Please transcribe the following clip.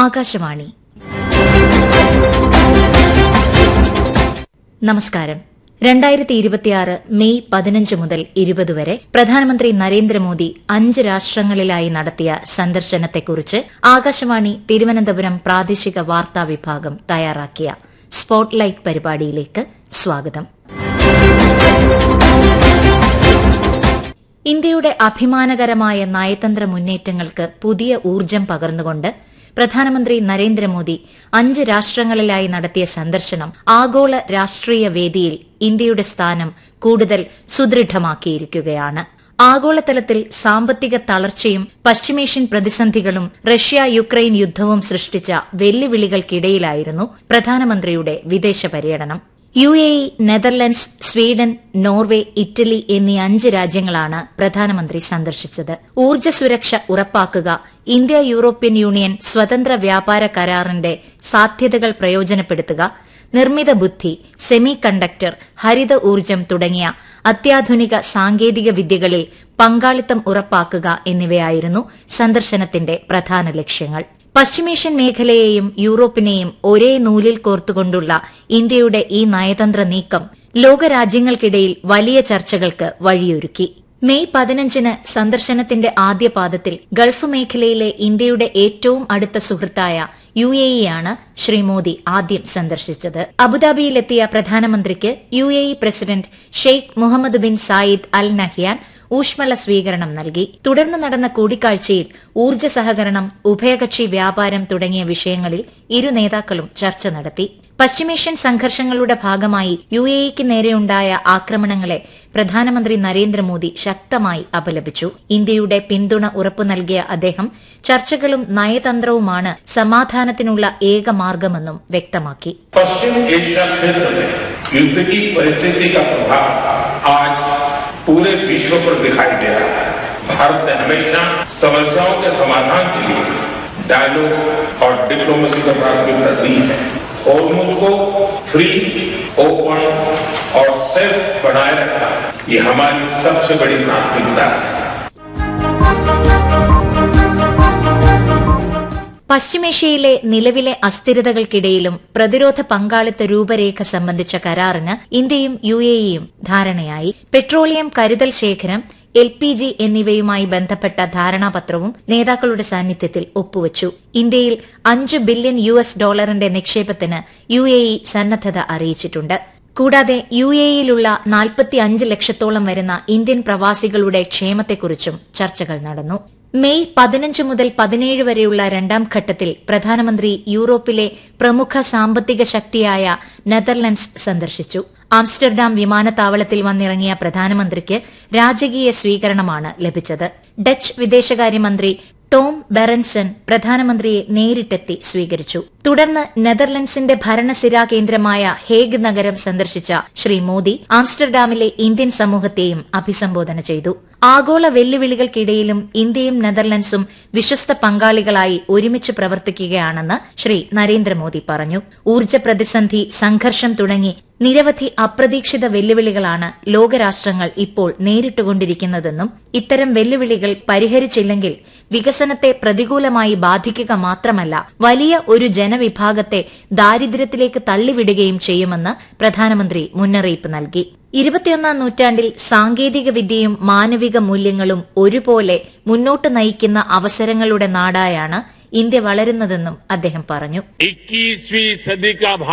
ആകാശവാണി നമസ്കാരം രണ്ടായിരത്തി ഇരുപത്തിയാറ് മെയ് പതിനഞ്ച് മുതൽ ഇരുപത് വരെ പ്രധാനമന്ത്രി നരേന്ദ്രമോദി അഞ്ച് രാഷ്ട്രങ്ങളിലായി നടത്തിയ സന്ദർശനത്തെക്കുറിച്ച് ആകാശവാണി തിരുവനന്തപുരം പ്രാദേശിക വാർത്താ വിഭാഗം തയ്യാറാക്കിയ സ്പോട്ട്ലൈറ്റ് പരിപാടിയിലേക്ക് സ്വാഗതം ഇന്ത്യയുടെ അഭിമാനകരമായ നയതന്ത്ര മുന്നേറ്റങ്ങൾക്ക് പുതിയ ഊർജ്ജം പകർന്നുകൊണ്ട് പ്രധാനമന്ത്രി നരേന്ദ്രമോദി അഞ്ച് രാഷ്ട്രങ്ങളിലായി നടത്തിയ സന്ദർശനം ആഗോള രാഷ്ട്രീയ വേദിയിൽ ഇന്ത്യയുടെ സ്ഥാനം കൂടുതൽ സുദൃഢമാക്കിയിരിക്കുകയാണ് ആഗോളതലത്തിൽ സാമ്പത്തിക തളർച്ചയും പശ്ചിമേഷ്യൻ പ്രതിസന്ധികളും റഷ്യ യുക്രൈൻ യുദ്ധവും സൃഷ്ടിച്ച വെല്ലുവിളികൾക്കിടയിലായിരുന്നു പ്രധാനമന്ത്രിയുടെ വിദേശ പര്യടനം U A E Netherlands Sweden Norway Italy എന്നീ അഞ്ച് രാജ്യങ്ങളാണ് പ്രധാനമന്ത്രി സന്ദർശിച്ചത് ഊർജ്ജ സുരക്ഷ ഉറപ്പാക്കുക ഇന്ത്യ യൂറോപ്യൻ യൂണിയൻ സ്വതന്ത്ര വ്യാപാര കരാറിന്റെ സാധ്യതകൾ പ്രയോജനപ്പെടുത്തുക നിർമ്മിത ബുദ്ധി സെമി കണ്ടക്ടർ ഹരിത ഊർജ്ജം തുടങ്ങിയ അത്യാധുനിക സാങ്കേതിക വിദ്യകളിൽ പങ്കാളിത്തം ഉറപ്പാക്കുക എന്നിവയായിരുന്നു സന്ദർശനത്തിന്റെ പ്രധാന ലക്ഷ്യങ്ങൾ പശ്ചിമേഷ്യൻ മേഖലയെയും യൂറോപ്പിനെയും ഒരേ നൂലിൽ കോർത്തുകൊണ്ടുള്ള ഇന്ത്യയുടെ ഈ നയതന്ത്ര നീക്കം ലോകരാജ്യങ്ങൾക്കിടയിൽ വലിയ ചർച്ചകൾക്ക് വഴിയൊരുക്കി മെയ് പതിനഞ്ചിന് സന്ദർശനത്തിന്റെ ആദ്യ പാദത്തിൽ ഗൾഫ് മേഖലയിലെ ഇന്ത്യയുടെ ഏറ്റവും അടുത്ത സുഹൃത്തായ യു എ ഇയാണ് ശ്രീ മോദി ആദ്യം സന്ദർശിച്ചത് അബുദാബിയിലെത്തിയ പ്രധാനമന്ത്രിക്ക് U A E president Sheikh Mohammed bin Zayed Al Nahyan ഊഷ്മള സ്വീകരണം നൽകി തുടർന്ന് നടന്ന കൂടിക്കാഴ്ചയിൽ ഊർജ്ജ സഹകരണം ഉഭയകക്ഷി വ്യാപാരം തുടങ്ങിയ വിഷയങ്ങളിൽ ഇരു നേതാക്കളും ചർച്ച നടത്തി പശ്ചിമേഷ്യൻ സംഘർഷങ്ങളുടെ ഭാഗമായി യു എ ഇക്ക് നേരെയുണ്ടായ ആക്രമണങ്ങളെ പ്രധാനമന്ത്രി നരേന്ദ്രമോദി ശക്തമായി അപലപിച്ചു ഇന്ത്യയുടെ പിന്തുണ ഉറപ്പു നൽകിയ അദ്ദേഹം ചർച്ചകളും നയതന്ത്രവുമാണ് സമാധാനത്തിനുള്ള ഏക മാർഗമെന്നും വ്യക്തമാക്കി पश्चिम एशिया क्षेत्र में युद्ध की परिस्थिति का प्रभाव आज पूरे विश्व पर दिखाई दे रहा है भारत ने हमेशा समस्याओं के समाधान के लिए डायलॉग और डिप्लोमेसी को प्राथमिकता दी है होर्मुज को फ्री ओपन और सेफ बनाए रखना ये हमारी सबसे बड़ी प्राथमिकता है പശ്ചിമേഷ്യയിലെ നിലവിലെ അസ്ഥിരതകൾക്കിടയിലും പ്രതിരോധ പങ്കാളിത്ത രൂപരേഖ സംബന്ധിച്ച കരാറിന് ഇന്ത്യയും യു എ ഇയും ധാരണയായി പെട്രോളിയം കരുതൽ ശേഖരം എൽ പി ജി എന്നിവയുമായി ബന്ധപ്പെട്ട ധാരണാപത്രവും നേതാക്കളുടെ സാന്നിധ്യത്തിൽ ഒപ്പുവച്ചു ഇന്ത്യയിൽ അഞ്ച് ബില്യൺ യു എസ് ഡോളറിന്റെ നിക്ഷേപത്തിന് യു എ ഇ സന്നദ്ധത അറിയിച്ചിട്ടുണ്ട് കൂടാതെ യു എ ഇയിലുള്ള നാൽപ്പത്തിയഞ്ച് ലക്ഷത്തോളം വരുന്ന ഇന്ത്യൻ പ്രവാസികളുടെ ക്ഷേമത്തെക്കുറിച്ചും ചർച്ചകൾ നടന്നു മെയ് പതിനഞ്ച് മുതൽ പതിനേഴ് വരെയുള്ള രണ്ടാം ഘട്ടത്തിൽ പ്രധാനമന്ത്രി യൂറോപ്പിലെ പ്രമുഖ സാമ്പത്തിക ശക്തിയായ നെതർലൻഡ്സ് സന്ദർശിച്ചു ആംസ്റ്റർഡാം വിമാനത്താവളത്തിൽ വന്നിറങ്ങിയ പ്രധാനമന്ത്രിക്ക് രാജകീയ സ്വീകരണമാണ് ലഭിച്ചത് ഡച്ച് വിദേശകാര്യമന്ത്രി ടോം ബെറൻസൺ പ്രധാനമന്ത്രിയെ നേരിട്ടെത്തി സ്വീകരിച്ചു തുടർന്ന് നെതർലൻഡ്സിന്റെ ഭരണസിരാ കേന്ദ്രമായ ഹേഗ് നഗരം സന്ദർശിച്ച ശ്രീ മോദി ആംസ്റ്റർഡാമിലെ ഇന്ത്യൻ സമൂഹത്തെയും അഭിസംബോധന ചെയ്തു ആഗോള വെല്ലുവിളികൾക്കിടയിലും ഇന്ത്യയും നെതർലൻഡ്സും വിശ്വസ്ത പങ്കാളികളായി ഒരുമിച്ച് പ്രവർത്തിക്കുകയാണെന്ന് ശ്രീ നരേന്ദ്രമോദി പറഞ്ഞു ഊർജ്ജ പ്രതിസന്ധി സംഘർഷം തുടങ്ങി നിരവധി അപ്രതീക്ഷിത വെല്ലുവിളികളാണ് ലോകരാഷ്ട്രങ്ങൾ ഇപ്പോൾ നേരിട്ടുകൊണ്ടിരിക്കുന്നതെന്നും ഇത്തരം വെല്ലുവിളികൾ പരിഹരിച്ചില്ലെങ്കിൽ വികസനത്തെ പ്രതികൂലമായി ബാധിക്കുക മാത്രമല്ല വലിയ ഒരു ജനവിഭാഗത്തെ ദാരിദ്ര്യത്തിലേക്ക് തള്ളിവിടുകയും ചെയ്യുമെന്ന് പ്രധാനമന്ത്രി മുന്നറിയിപ്പ് നൽകി ഇരുപത്തിയൊന്നാം നൂറ്റാണ്ടിൽ സാങ്കേതിക വിദ്യയും മാനവിക മൂല്യങ്ങളും ഒരുപോലെ മുന്നോട്ട് നയിക്കുന്ന അവസരങ്ങളുടെ നാടായാണ് ഇന്ത്യ വളരുന്നതെന്നും അദ്ദേഹം പറഞ്ഞു इक्कीसवीं सदी का